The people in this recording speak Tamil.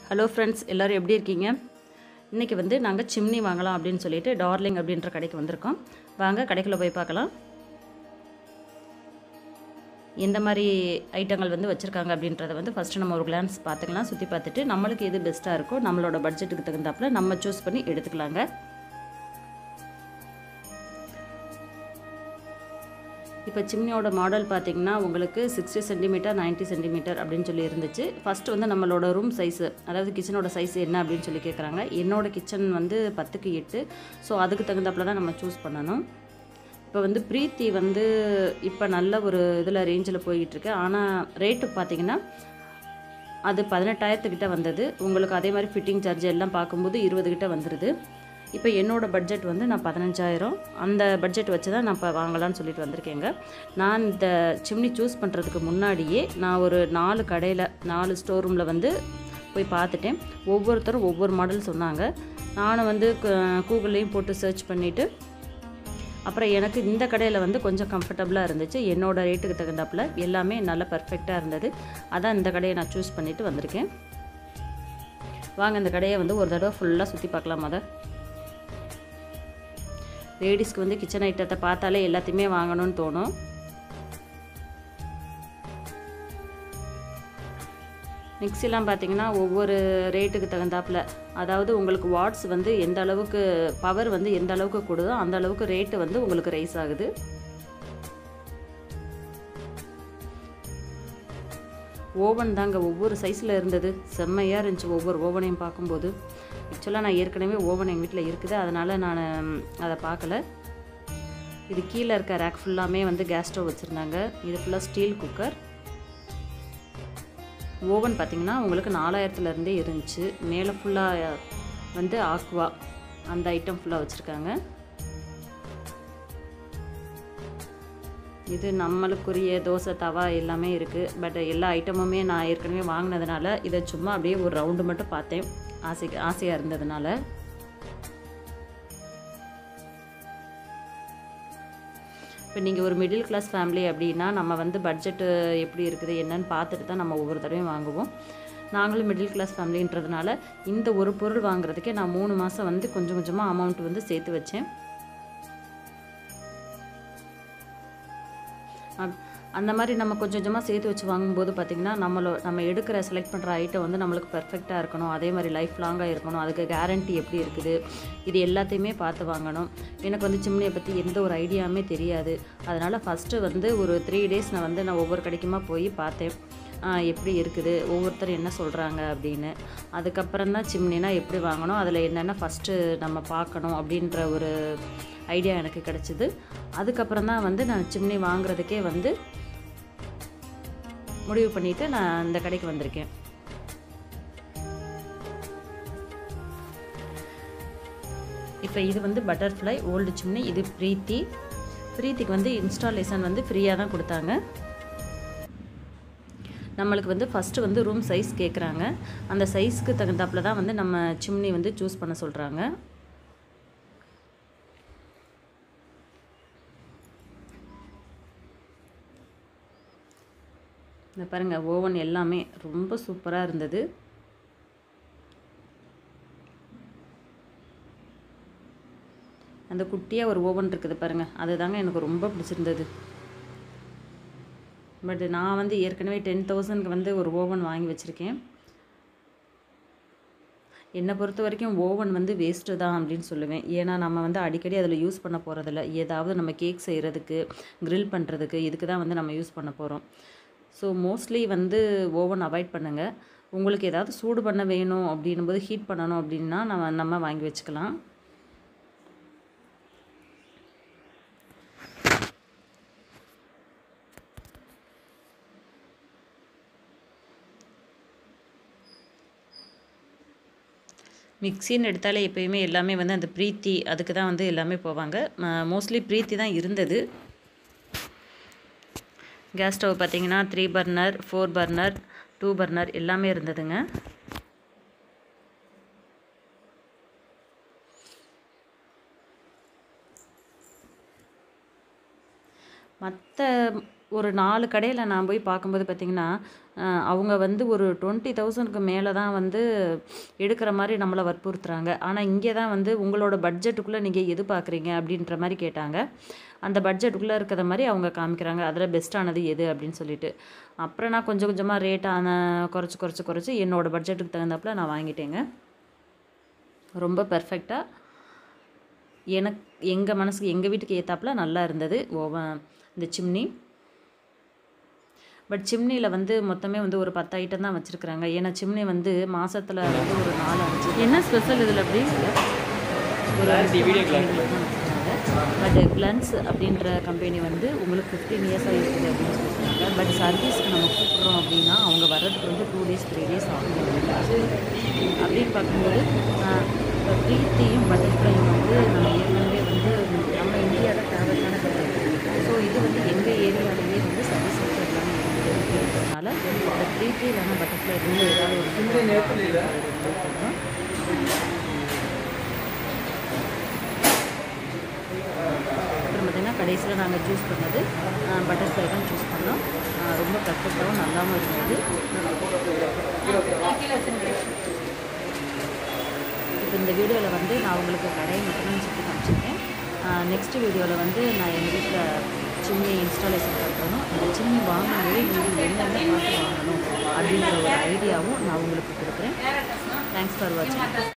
ஹலோ ஃப்ரெண்ட்ஸ் எல்லோரும் எப்படி இருக்கீங்க இன்றைக்கி வந்து நாங்கள் சிம்னி வாங்கலாம் அப்படின்னு சொல்லிட்டு டார்லிங் அப்படின்ற கடைக்கு வந்திருக்கோம் வாங்க கடைக்குள்ளே போய் பார்க்கலாம் எந்த மாதிரி ஐட்டங்கள் வந்து வச்சுருக்காங்க அப்படின்றத வந்து ஃபஸ்ட்டு நம்ம ஒரு கிளான்ஸ் பார்த்துக்கலாம் சுற்றி பார்த்துட்டு நம்மளுக்கு எது பெஸ்ட்டாக இருக்கோ நம்மளோட பட்ஜெட்டுக்கு தகுந்தாப்புல நம்ம சூஸ் பண்ணி எடுத்துக்கலாங்க இப்போ சிம்னியோட மாடல் பார்த்தீங்கன்னா உங்களுக்கு சிக்ஸ்டி சென்டிமீட்டர் 90 சென்டிமீட்டர் அப்படின்னு சொல்லி இருந்துச்சு ஃபஸ்ட்டு வந்து நம்மளோட ரூம் சைஸு அதாவது கிச்சனோட சைஸ் என்ன அப்படின்னு சொல்லி கேட்குறாங்க என்னோட கிச்சன் வந்து பத்துக்கு எட்டு ஸோ அதுக்கு தகுந்தாப்புல தான் நம்ம சூஸ் பண்ணணும் இப்போ வந்து பிரீத்தி வந்து இப்போ நல்ல ஒரு இதில் ரேஞ்சில் போய்கிட்டுருக்கு ஆனால் ரேட்டு பார்த்தீங்கன்னா அது பதினெட்டாயிரத்துக்கிட்ட வந்தது உங்களுக்கு அதே மாதிரி ஃபிட்டிங் சார்ஜ் எல்லாம் பார்க்கும்போது இருபது கிட்ட வந்துடுது இப்போ என்னோடய பட்ஜெட் வந்து நான் பதினஞ்சாயிரம் அந்த பட்ஜெட் வச்சு தான் நான் இப்போ வாங்கலாம்னு சொல்லிட்டு வந்திருக்கேங்க நான் இந்த சிம்னி சூஸ் பண்ணுறதுக்கு முன்னாடியே நான் ஒரு நாலு கடையில் நாலு ஸ்டோர் ரூமில் வந்து போய் பார்த்துட்டேன் ஒவ்வொருத்தரும் ஒவ்வொரு மாடல் சொன்னாங்க நானும் வந்து கூகுள்லேயும் போட்டு சர்ச் பண்ணிவிட்டு அப்புறம் எனக்கு இந்த கடையில் வந்து கொஞ்சம் கம்ஃபர்டபுளாக இருந்துச்சு என்னோடய ரேட்டுக்கு தகுந்தாப்புல எல்லாமே நல்லா பர்ஃபெக்டாக இருந்தது அதான் இந்த கடையை நான் சூஸ் பண்ணிவிட்டு வந்திருக்கேன் வாங்க இந்த கடையை வந்து ஒரு தடவை ஃபுல்லாக சுற்றி பார்க்கலாம் அதை லேடிஸ்க்கு வந்து கிச்சன் ஐட்டத்தை பார்த்தாலே எல்லாத்தையுமே வாங்கணும்னு தோணும் மிக்சிலாம் பார்த்தீங்கன்னா ஒவ்வொரு ரேட்டுக்கு தகுந்தாப்புல அதாவது உங்களுக்கு வாட்ஸ் வந்து எந்த அளவுக்கு பவர் வந்து எந்த அளவுக்கு கூடுதோ அந்த அளவுக்கு ரேட்டு வந்து உங்களுக்கு ரைஸ் ஆகுது ஓவன் தாங்க ஒவ்வொரு சைஸில் இருந்தது செம்மையாக இருந்துச்சு ஒவ்வொரு ஓவனையும் பார்க்கும்போது ஆக்சுவலாக நான் ஏற்கனவே ஓவன் எங்கள் வீட்டில் இருக்குது அதனால் நான் அதை பார்க்கல இது கீழே இருக்க ரேக் ஃபுல்லாமே வந்து கேஸ் ஸ்டவ் வச்சுருந்தாங்க இது ஃபுல்லாக ஸ்டீல் குக்கர் ஓவன் பார்த்திங்கன்னா உங்களுக்கு நாலாயிரத்துலேருந்தே இருந்துச்சு மேலே ஃபுல்லாக வந்து ஆக்வா அந்த ஐட்டம் ஃபுல்லாக வச்சுருக்காங்க இது நம்மளுக்குரிய தோசை தவா எல்லாமே இருக்குது பட் எல்லா ஐட்டமுமே நான் ஏற்கனவே வாங்கினதுனால இதை சும்மா அப்படியே ஒரு ரவுண்டு மட்டும் பார்த்தேன் ஆசைக்கு ஆசையாக இருந்ததுனால இப்போ நீங்கள் ஒரு மிடில் கிளாஸ் ஃபேமிலி அப்படின்னா நம்ம வந்து பட்ஜெட்டு எப்படி இருக்குது என்னன்னு பார்த்துட்டு தான் நம்ம ஒவ்வொரு தடவையும் வாங்குவோம் நாங்களும் மிடில் கிளாஸ் ஃபேமிலின்றதுனால இந்த ஒரு பொருள் வாங்குறதுக்கே நான் மூணு மாதம் வந்து கொஞ்சம் கொஞ்சமாக அமௌண்ட் வந்து சேர்த்து வச்சேன் அந்த மாதிரி நம்ம கொஞ்சம் கொஞ்சமாக சேர்த்து வச்சு வாங்கும்போது பார்த்திங்கன்னா நம்மளோ நம்ம எடுக்கிற செலக்ட் பண்ணுற ஐட்டம் வந்து நம்மளுக்கு பர்ஃபெக்டாக இருக்கணும் அதே மாதிரி லைஃப் லாங்காக இருக்கணும் அதுக்கு கேரண்டி எப்படி இருக்குது இது எல்லாத்தையுமே பார்த்து வாங்கணும் எனக்கு வந்து சிம்னியை பற்றி எந்த ஒரு ஐடியாவுமே தெரியாது அதனால் ஃபஸ்ட்டு வந்து ஒரு த்ரீ டேஸ் நான் வந்து நான் ஒவ்வொரு கடைக்குமா போய் பார்த்தேன் எப்படி இருக்குது ஒவ்வொருத்தர் என்ன சொல்கிறாங்க அப்படின்னு அதுக்கப்புறம் தான் சிம்னினா எப்படி வாங்கணும் அதில் என்னென்ன ஃபஸ்ட்டு நம்ம பார்க்கணும் அப்படின்ற ஒரு ஐடியா எனக்கு கிடச்சிது அதுக்கப்புறம் தான் வந்து நான் சிம்னி வாங்குறதுக்கே வந்து முடிவு பண்ணிவிட்டு நான் இந்த கடைக்கு வந்திருக்கேன் இப்போ இது வந்து பட்டர்ஃப்ளை ஓல்டு சிம்னி இது ப்ரீத்தி ப்ரீத்திக்கு வந்து இன்ஸ்டாலேஷன் வந்து ஃப்ரீயாக தான் கொடுத்தாங்க நம்மளுக்கு வந்து ஃபஸ்ட்டு வந்து ரூம் சைஸ் கேட்குறாங்க அந்த சைஸ்க்கு தகுந்தாப்பில் தான் வந்து நம்ம சிம்னி வந்து சூஸ் பண்ண சொல்கிறாங்க இந்த பாருங்கள் ஓவன் எல்லாமே ரொம்ப சூப்பராக இருந்தது அந்த குட்டியாக ஒரு ஓவன் இருக்குது பாருங்கள் அதுதாங்க எனக்கு ரொம்ப பிடிச்சிருந்தது பட் நான் வந்து ஏற்கனவே டென் தௌசண்ட்க்கு வந்து ஒரு ஓவன் வாங்கி வச்சுருக்கேன் என்னை பொறுத்த வரைக்கும் ஓவன் வந்து வேஸ்ட்டு தான் அப்படின்னு சொல்லுவேன் ஏன்னா நம்ம வந்து அடிக்கடி அதில் யூஸ் பண்ண போகிறதில்ல ஏதாவது நம்ம கேக் செய்கிறதுக்கு க்ரில் பண்ணுறதுக்கு இதுக்கு தான் வந்து நம்ம யூஸ் பண்ண போகிறோம் ஸோ மோஸ்ட்லி வந்து ஓவன் அவாய்ட் பண்ணுங்கள் உங்களுக்கு ஏதாவது சூடு பண்ண வேணும் அப்படின்னும்போது ஹீட் பண்ணணும் அப்படின்னா நம்ம நம்ம வாங்கி வச்சுக்கலாம் மிக்சின்னு எடுத்தாலே எப்போயுமே எல்லாமே வந்து அந்த ப்ரீத்தி அதுக்கு தான் வந்து எல்லாமே போவாங்க மோஸ்ட்லி ப்ரீத்தி தான் இருந்தது கேஸ் ஸ்டவ் பார்த்தீங்கன்னா three burner four burner two burner எல்லாமே இருந்ததுங்க மற்ற ஒரு நாலு கடையில் நான் போய் பார்க்கும்போது பார்த்திங்கன்னா அஹ், அவங்க வந்து ஒரு டுவெண்ட்டி தௌசண்ட்க்கு மேலே தான் வந்து எடுக்கிற மாதிரி நம்மளை வற்புறுத்துறாங்க ஆனால் இங்கே தான் வந்து உங்களோட பட்ஜெட்டுக்குள்ளே நீங்கள் எது பார்க்குறீங்க அப்படின்ற மாதிரி கேட்டாங்க அந்த பட்ஜெட்டுக்குள்ளே இருக்கிற மாதிரி அவங்க காமிக்கிறாங்க அதில் பெஸ்ட்டானது எது அப்படின்னு சொல்லிட்டு அப்புறம் நான் கொஞ்சம் கொஞ்சமாக ரேட்டான குறைச்சி குறைச்சி குறைச்சி என்னோடய பட்ஜெட்டுக்கு தகுந்தாப்புல நான் வாங்கிட்டேங்க ரொம்ப பெர்ஃபெக்டாக எனக்கு எங்கள் மனசுக்கு எங்கள் வீட்டுக்கு ஏற்றாப்புல நல்லா இருந்தது ஓவன் இந்த சிம்னி பட் சிம்னியில் வந்து மொத்தமே வந்து ஒரு பத்து ஐட்டம் தான் வச்சுருக்குறாங்க ஏன்னா சிம்னி வந்து மாதத்தில் வந்து ஒரு நாலு அஞ்சு என்ன ஸ்பெஷல் இதில் அப்படி ஒரு பட் கிளன்ஸ் அப்படின்ற கம்பெனி வந்து உங்களுக்கு ஃபிஃப்டீன் இயர்ஸாக இருக்குது அப்படின்னு சொல்லி சொன்னாங்க பட் சர்வீஸ்க்கு நம்ம கூப்பிட்றோம் அப்படின்னா அவங்க வர்றதுக்கு வந்து டூ டேஸ் த்ரீ டேஸ் ஆகும் அப்படின்னு பார்க்கும்போது ஆஹ், இப்போ ப்ரீத்தியும் பட்டர்ஃப்ளையும் வந்து நம்ம ஏற்கனவே வந்து நம்ம இந்தியாவில் ஃபேமஸான கிடையாது ஸோ இது வந்து எங்கள் ஏரியாவிலேயே வந்து சர்வீஸ் வந்து எல்லாமே இருக்குது இருக்கிறதுனால இந்த ப்ரீத்தி இல்லைன்னா பட்டர்ஃப்ளை ரெண்டு ஏதாவது ஒரு இந்த நேரத்தில் அப்புறம் பார்த்திங்கன்னா கடைசியில் நாங்கள் சூஸ் பண்ணது பட்டர்ஃப்ளை தான் சூஸ் பண்ணோம் ஆஹ் ரொம்ப பர்ஃபெக்டாகவும் நல்லாவும் இருந்தது இப்போ இந்த வீடியோவில் வந்து நான் உங்களுக்கு கடையை மட்டும் சுற்றி காமிச்சிருக்கேன் நெக்ஸ்ட் வீடியோவில் வந்து நான் எங்கள் வீட்டில் சிம்னி இன்ஸ்டாலேஷன் பண்ணுறணும் அந்த சிம்னி வாங்கும்போது நீங்கள் என்னென்ன பார்த்து வாங்கணும் அப்படின்ற ஒரு ஐடியாவும் நான் உங்களுக்கு கொடுக்குறேன் தேங்க்ஸ் ஃபார் வாட்சிங்